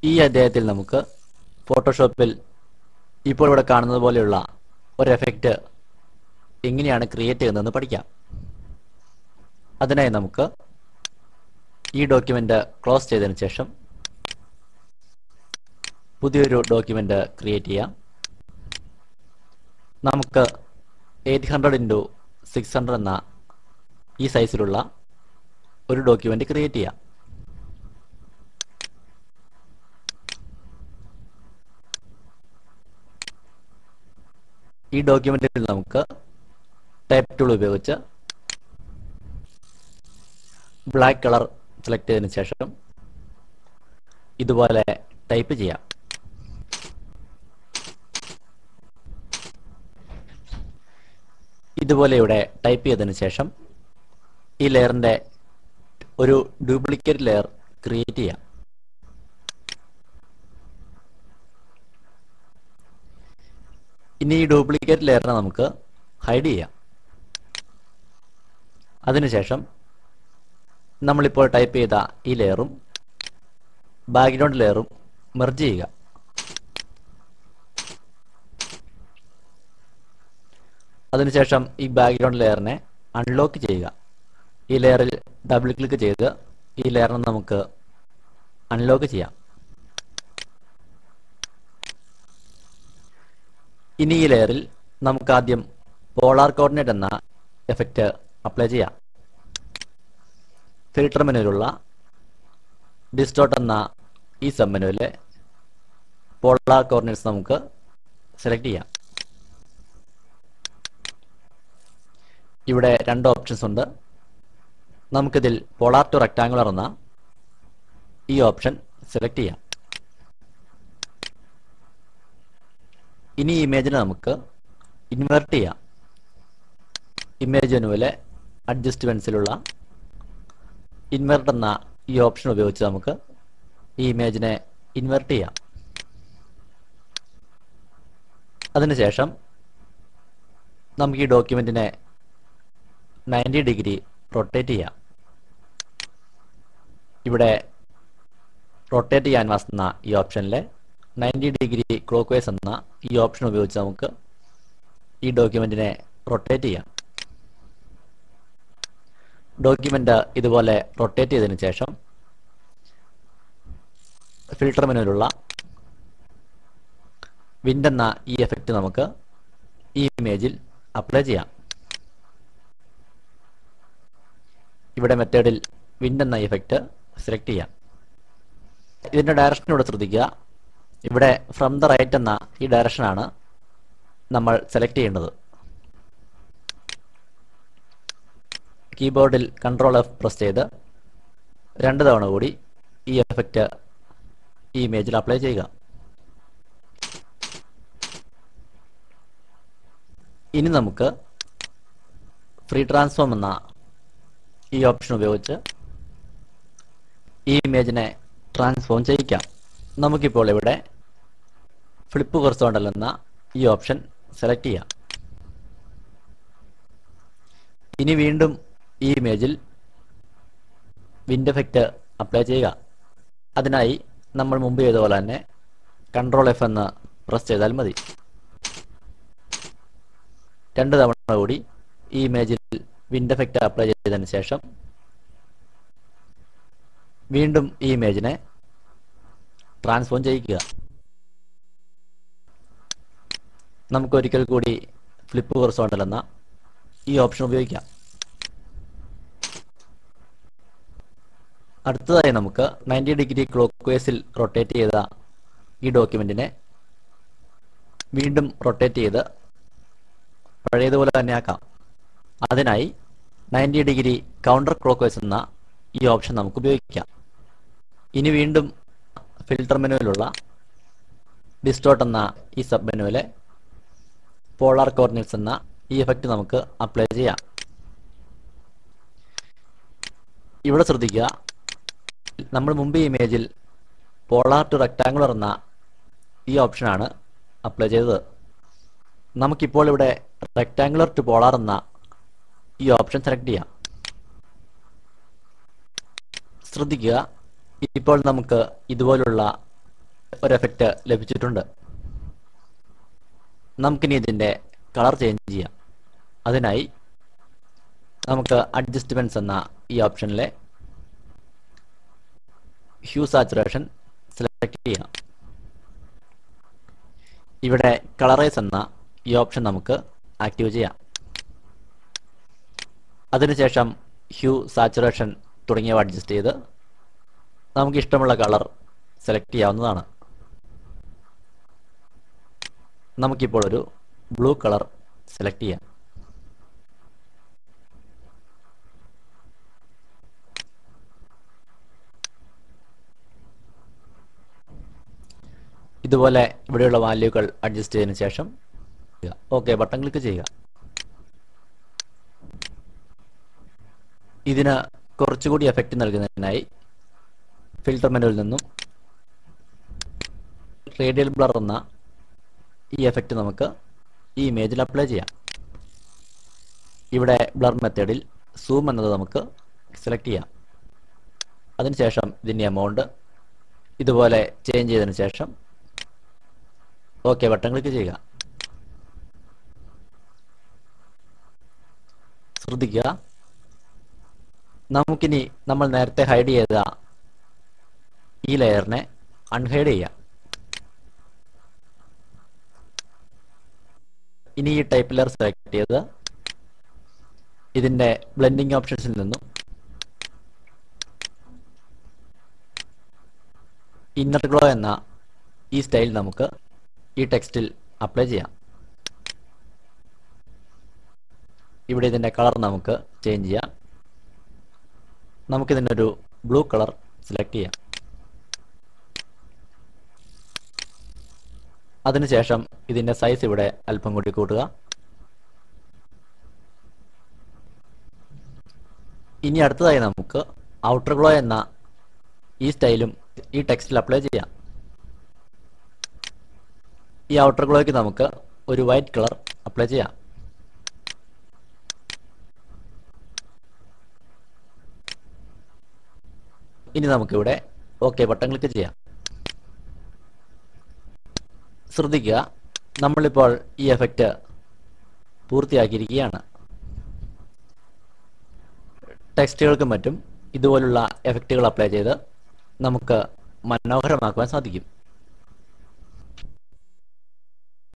ഈ അധ്യായത്തിൽ നമുക്ക് ഫോട്ടോഷോപ്പിൽ ഇപ്പോൾ ഇവിടെ കാണുന്നത് പോലെയുള്ള ഒരു എഫക്റ്റ് എങ്ങനെയാണ് ക്രിയേറ്റ് ചെയ്യുന്നതെന്ന് പഠിക്കാം അതിനായി നമുക്ക് ഈ ഡോക്യുമെന്റ് ക്ലോസ് ചെയ്തതിന് ശേഷം പുതിയൊരു ഡോക്യുമെന്റ് ക്രിയേറ്റ് ചെയ്യാം നമുക്ക് eight hundred into six hundred എന്ന ഈ സൈസിലുള്ള ഒരു ഡോക്യുമെന്റ് ക്രിയേറ്റ് ചെയ്യാം ഈ ഡോക്യുമെന്റിൽ നമുക്ക് ടൈപ്പ് ടൂൾ ഉപയോഗിച്ച് ബ്ലാക്ക് കളർ സെലക്ട് ചെയ്തതിനു ശേഷം ഇതുപോലെ ടൈപ്പ് ചെയ്യാം ഇതുപോലെ ഇവിടെ ടൈപ്പ് ചെയ്തതിനു ശേഷം ഈ ലെയറിന്റെ ഒരു ഡ്യൂപ്ലിക്കേറ്റ് ലെയർ ക്രിയേറ്റ് ചെയ്യാം ഇനി ഈ ഡ്യൂപ്ലിക്കേറ്റ് ലെയറിനെ നമുക്ക് ഹൈഡ് ചെയ്യാം അതിനുശേഷം നമ്മളിപ്പോൾ ടൈപ്പ് ചെയ്ത ഈ ലെയറും ബാക്ക്ഗ്രൗണ്ട് ലെയറും മെർജ് ചെയ്യുക അതിനുശേഷം ഈ ബാക്ക്ഗ്രൗണ്ട് ലെയറിനെ അൺലോക്ക് ചെയ്യുക ഈ ലെയറിൽ ഡബിൾ ക്ലിക്ക് ചെയ്ത് ഈ ലെയറിനെ നമുക്ക് അൺലോക്ക് ചെയ്യാം ഇനി ഈ ലെയറിൽ നമുക്ക് ആദ്യം പോളാർ കോർഡിനേറ്റ് എന്ന എഫക്റ്റ് അപ്ലൈ ചെയ്യാം ഫിൽട്ടർ മെനുവിലുള്ള ഡിസ്റ്റോട്ട് എന്ന ഈ സബ് മെനുവിലെ പോളാർ കോർഡിനേറ്റ്സ് നമുക്ക് സെലക്ട് ചെയ്യാം ഇവിടെ രണ്ട് ഓപ്ഷൻസ് ഉണ്ട് നമുക്കിതിൽ പോളാർ ടു റെക്ടാങ്കുലർ എന്ന ഈ ഓപ്ഷൻ സെലക്ട് ചെയ്യാം ഇനി ഈ ഇമേജിനെ നമുക്ക് ഇൻവേർട്ട് ചെയ്യാം ഇമേജ് മെനുവിലെ അഡ്ജസ്റ്റ്മെന്റ്സിലുള്ള ഇൻവെർട്ട് എന്ന ഈ ഓപ്ഷൻ ഉപയോഗിച്ച് നമുക്ക് ഈ ഇമേജിനെ ഇൻവെർട്ട് ചെയ്യാം അതിനുശേഷം നമുക്ക് ഈ ഡോക്യുമെന്റിനെ നയൻറ്റി ഡിഗ്രി റൊട്ടേറ്റ് ചെയ്യാം ഇവിടെ റൊട്ടേറ്റ് ക്യാൻവാസ് എന്ന ഈ ഓപ്ഷനിലെ നയൻറ്റി ഡിഗ്രി ക്ലോക്ക് വൈസ് എന്ന ഈ ഓപ്ഷൻ ഉപയോഗിച്ച് നമുക്ക് ഈ ഡോക്യുമെന്റിനെ റൊട്ടേറ്റ് ചെയ്യാം ഡോക്യുമെന്റ് ഇതുപോലെ റൊട്ടേറ്റ് ചെയ്തതിനു ശേഷം ഫിൽട്ടർ മെനുവിലുള്ള വിൻഡ് എന്ന ഈ എഫക്റ്റ് നമുക്ക് ഈ ഇമേജിൽ അപ്ലൈ ചെയ്യാം ഇവിടെ മെത്തേഡിൽ വിൻഡ് എന്ന ഇഫക്റ്റ് സെലക്ട് ചെയ്യാം ഇതിന്റെ ഡയറക്ഷനോട് ശ്രദ്ധിക്കുക ഇവിടെ ഫ്രം ദ റൈറ്റ് എന്ന ഈ ഡയറക്ഷനാണ് നമ്മൾ സെലക്ട് ചെയ്യേണ്ടത് കീബോർഡിൽ കൺട്രോൾ എഫ് പ്രസ് ചെയ്ത് രണ്ട് തവണ കൂടി ഈ എഫക്റ്റ് ഈ ഇമേജിൽ അപ്ലൈ ചെയ്യുക ഇനി നമുക്ക് ഫ്രീ ട്രാൻസ്ഫോം എന്ന ഈ ഓപ്ഷൻ ഉപയോഗിച്ച് ഈ ഇമേജിനെ ട്രാൻസ്ഫോം ചെയ്യിക്കാം നമുക്കിപ്പോൾ ഇവിടെ ഫ്ലിപ്പ് ഹൊറിസോണ്ടൽ എന്ന ഈ ഓപ്ഷൻ സെലക്ട് ചെയ്യാം ഇനി വീണ്ടും ഈ ഇമേജിൽ വിൻഡ് എഫക്റ്റ് അപ്ലൈ ചെയ്യുക അതിനായി നമ്മൾ മുമ്പ് ചെയ്ത പോലെ തന്നെ കൺട്രോൾ എഫ് എന്ന് പ്രസ് ചെയ്താൽ മതി രണ്ട് തവണ കൂടി ഈ ഇമേജിൽ വിൻഡ് എഫക്റ്റ് അപ്ലൈ ചെയ്തതിന് ശേഷം വീണ്ടും ഈ ഇമേജിനെ ട്രാൻസ്ഫോം ചെയ്യിക്കുക നമുക്ക് ഒരിക്കൽ കൂടി ഫ്ലിപ്പ് ഹൊറിസോണ്ടൽ എന്ന ഈ ഓപ്ഷൻ ഉപയോഗിക്കാം അടുത്തതായി നമുക്ക് നയൻറ്റി ഡിഗ്രി ക്ലോക്ക് വേസിൽ റൊട്ടേറ്റ് ചെയ്ത ഈ ഡോക്യുമെന്റിനെ വീണ്ടും റൊട്ടേറ്റ് ചെയ്ത് പഴയതുപോലെ തന്നെ ആക്കാം അതിനായി ninety degree counter clockwise എന്ന ഈ ഓപ്ഷൻ നമുക്ക് ഉപയോഗിക്കാം ഇനി വീണ്ടും ഫിൽട്ടർ മെനുവിലുള്ള ഡിസ്റ്റോട്ട് എന്ന ഈ സബ് മെനുവിലെ പോളാർ കോർഡിനേറ്റ്സ് എന്ന ഈ എഫക്റ്റ് നമുക്ക് അപ്ലൈ ചെയ്യാം ഇവിടെ ശ്രദ്ധിക്കുക നമ്മൾ മുമ്പ് ഈ ഇമേജിൽ പോളാർ ടു റെക്ടാങ്കുലർ എന്ന ഈ ഓപ്ഷനാണ് അപ്ലൈ ചെയ്തത് നമുക്കിപ്പോൾ ഇവിടെ റെക്ടാങ്കുലർ ടു പോളാർ എന്ന ഈ ഓപ്ഷൻ സെലക്ട് ചെയ്യാം ശ്രദ്ധിക്കുക ഇപ്പോൾ നമുക്ക് ഇതുപോലുള്ള ഒരു എഫക്റ്റ് ലഭിച്ചിട്ടുണ്ട് നമുക്കിനി ഇതിൻ്റെ കളർ ചേഞ്ച് ചെയ്യാം അതിനായി നമുക്ക് അഡ്ജസ്റ്റ്മെൻറ്റ്സ് എന്ന ഈ ഓപ്ഷനിലെ ഹ്യൂ സാച്ചുറേഷൻ സെലക്ട് ചെയ്യാം ഇവിടെ കളറൈസ് എന്ന ഈ ഓപ്ഷൻ നമുക്ക് ആക്റ്റീവ് ചെയ്യാം അതിനുശേഷം ഹ്യൂ സാച്ചുറേഷൻ തുടങ്ങിയവ അഡ്ജസ്റ്റ് ചെയ്ത് നമുക്ക് ഇഷ്ടമുള്ള കളർ സെലക്ട് ചെയ്യാവുന്നതാണ് നമുക്കിപ്പോൾ ഒരു ബ്ലൂ കളർ സെലക്ട് ചെയ്യാം ഇതുപോലെ ഇവിടെയുള്ള വാല്യൂകൾ അഡ്ജസ്റ്റ് ചെയ്തതിനു ശേഷം ഓക്കെ ബട്ടൺ ക്ലിക്ക് ചെയ്യുക ഇതിന് കുറച്ചുകൂടി എഫക്റ്റ് നൽകുന്നതിനായി ഫിൽട്ടർ മെനുവിൽ നിന്നും റേഡിയൽ ബ്ലർ എന്ന ഈ എഫക്റ്റ് നമുക്ക് ഈ ഇമേജിൽ അപ്ലൈ ചെയ്യാം ഇവിടെ ബ്ലർ മെത്തേഡിൽ സൂം എന്നത് നമുക്ക് സെലക്ട് ചെയ്യാം അതിനുശേഷം ഇതിൻ്റെ എമൗണ്ട് ഇതുപോലെ ചേഞ്ച് ചെയ്തതിനു ശേഷം ഓക്കെ ബട്ടൺ ക്ലിക്ക് ചെയ്യുക ശ്രദ്ധിക്കുക നമുക്കിനി നമ്മൾ നേരത്തെ ഹൈഡ് ചെയ്ത ഈ ലെയറിനെ അൺഹൈഡ് ചെയ്യാം ഇനി ഈ ടൈപ്പ് ലെയർ സെലക്ട് ചെയ്ത് ഇതിൻ്റെ ബ്ലെൻഡിങ് ഓപ്ഷൻസിൽ നിന്നും ഇന്നർ ഗ്ലോ എന്ന ഈ സ്റ്റൈൽ നമുക്ക് ഈ ടെക്സ്റ്റിൽ അപ്ലൈ ചെയ്യാം ഇവിടെ ഇതിൻ്റെ കളർ നമുക്ക് ചേഞ്ച് ചെയ്യാം നമുക്കിതിനൊരു ബ്ലൂ കളർ സെലക്ട് ചെയ്യാം അതിനുശേഷം ഇതിൻ്റെ സൈസ് ഇവിടെ അല്പം കൂടി കൂട്ടുക ഇനി അടുത്തതായി നമുക്ക് ഔട്ടർ ഗ്ലോ എന്ന ഈ സ്റ്റൈലും ഈ ടെക്സ്റ്റിൽ അപ്ലൈ ചെയ്യാം ഈ ഔട്ടർ ഗ്ലോയ്ക്ക് നമുക്ക് ഒരു വൈറ്റ് കളർ അപ്ലൈ ചെയ്യാം ഇനി നമുക്കിവിടെ ഓക്കെ ബട്ടൺ ക്ലിക്ക് ചെയ്യാം ശ്രദ്ധിക്കുക നമ്മളിപ്പോൾ ഈ എഫക്റ്റ് പൂർത്തിയാക്കിയിരിക്കുകയാണ് ടെക്സ്റ്റുകൾക്കും മറ്റും ഇതുപോലുള്ള എഫക്റ്റുകൾ അപ്ലൈ ചെയ്ത് നമുക്ക് മനോഹരമാക്കുവാൻ സാധിക്കും